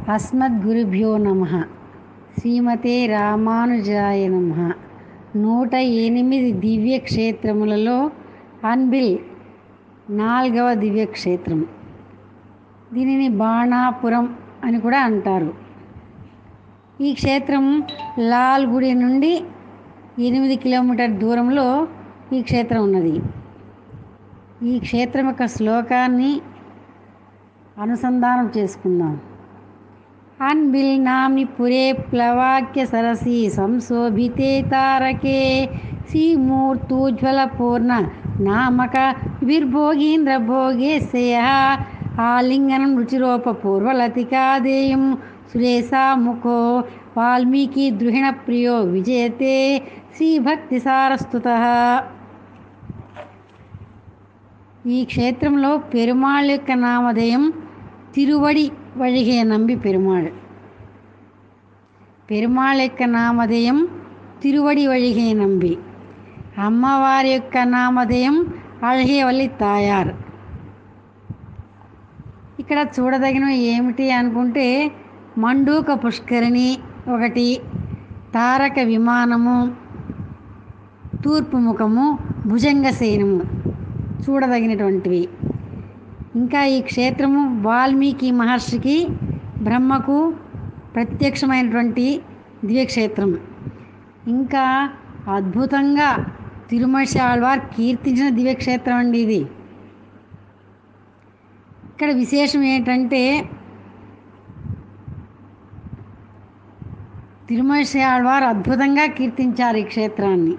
అస్మద్గురుభ్యో నమ శ్రీమతే రామానుజాయ నమ నూట ఎనిమిది దివ్యక్షేత్రములలో అన్బిల్ నాలుగవ దివ్యక్షేత్రం దీనిని బాణాపురం అని కూడా అంటారు ఈ క్షేత్రం లాల్ గుడి నుండి ఎనిమిది కిలోమీటర్ దూరంలో ఈ క్షేత్రం ఉన్నది ఈ క్షేత్రం యొక్క శ్లోకాన్ని అనుసంధానం చేసుకుందాం అన్బిల్ నామి పురే ప్లవాక్య సరసి సంశోభితే తారకే శ్రీమూర్తూజ్వల పూర్ణ నామక విర్భోగీంద్ర భోగేశయ ఆలింగనం రుచిరోపూర్వలతికాదేయం సురేశాముఖో వాల్మీకి ద్రుహిణ ప్రియో విజయతే శ్రీభక్తిసారస్తుత ఈ క్షేత్రంలో పెరుమాళ్ యొక్క నామధేయం తిరువడి వழிగే నంబి పెరుమాళ్ పెరుమాళ్ యొక్క నామధేయం తిరువడి వழிగే నంబి అమ్మవారి యొక్క నామధేయం అழగేవల్లి తాయార్ ఇక్కడ చూడదగినవి ఏమిటి అనుకుంటే మండూక పుష్కరిణి ఒకటి తారక విమానము తూర్పు ముఖము భుజంగసేనము చూడదగినటువంటివి ఇంకా ఈ క్షేత్రము వాల్మీకి మహర్షికి బ్రహ్మకు ప్రత్యక్షమైనటువంటి దివ్యక్షేత్రం ఇంకా అద్భుతంగా తిరుమల ఆళ్వార్ కీర్తించిన దివ్యక్షేత్రం అండి ఇది ఇక్కడ విశేషం ఏంటంటే తిరుమల ఆళ్వార్ అద్భుతంగా కీర్తించారు ఈ క్షేత్రాన్ని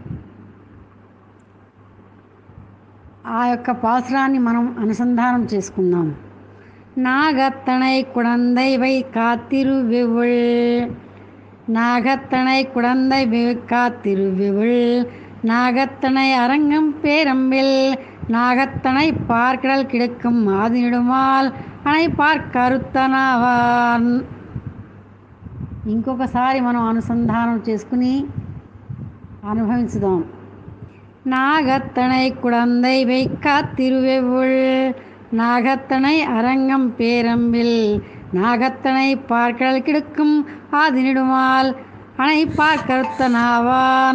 ఆ యొక్క పాసురాన్ని మనం అనుసంధానం చేసుకుందాం నాగత్తణై కుడందై వై కాత్తిరువెవుள் నాగత్తణை குடந்தை காத்திருவிவுள் நாகத்தனை அரங்கம் பேரம்பில் நாகத்தனை பார்க்கடல் கிடக்கும் ఆదినిడుమాల్ అణై పార్కరుత్తనవాన్ ఇంకొకసారి మనం అనుసంధానం చేసుకుని అనుభవించుదాం நாகத்தனை குடந்தை வைக்கா திருவெவுள் நாகத்தனை அரங்கம் பேரம்பில் நாகத்தனை பார்க்கடல் கிடக்கும் ஆதினிடுமால் அணை பார்க்கருத்தனாவான்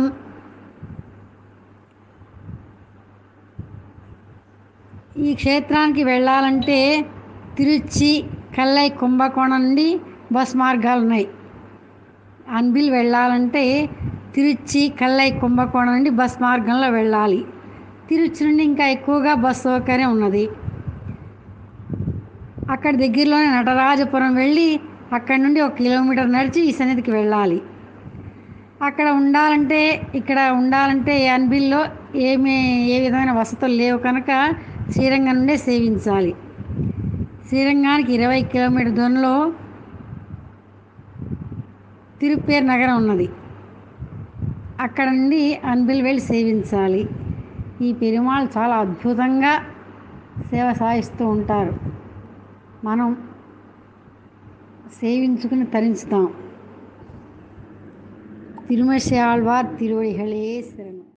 ఈ క్షేత్రానికి వెళ్ళాలంటే తిరుచి కల్లై కుంభకోణం నుండి బస్ మార్గాలు ఉన్నాయి అన్బిల్ వెళ్ళాలంటే తిరుచి కల్లై కుంభకోణం నుండి బస్ మార్గంలో వెళ్ళాలి తిరుచి నుండి ఇంకా ఎక్కువగా బస్ సౌకర్యం ఉన్నది అక్కడ దగ్గరలోనే నటరాజపురం వెళ్ళి అక్కడ నుండి ఒక కిలోమీటర్ నడిచి ఈ సన్నిధికి వెళ్ళాలి అక్కడ ఉండాలంటే ఇక్కడ ఉండాలంటే అన్బిల్లో ఏమీ ఏ విధమైన వసతులు లేవు కనుక శ్రీరంగం నుండే సేవించాలి శ్రీరంగానికి ఇరవై కిలోమీటర్ దూరంలో తిరుపేరు నగరం ఉన్నది అక్కడ నుండి అన్బిల్ వెళ్ళి సేవించాలి ఈ పెరుమాళ్ చాలా అద్భుతంగా సేవ సాగిస్తూ ఉంటారు మనం సేవించుకుని తరించుతాం తిరుమల ఆళ్వార్ తిరువడిகளே శరణం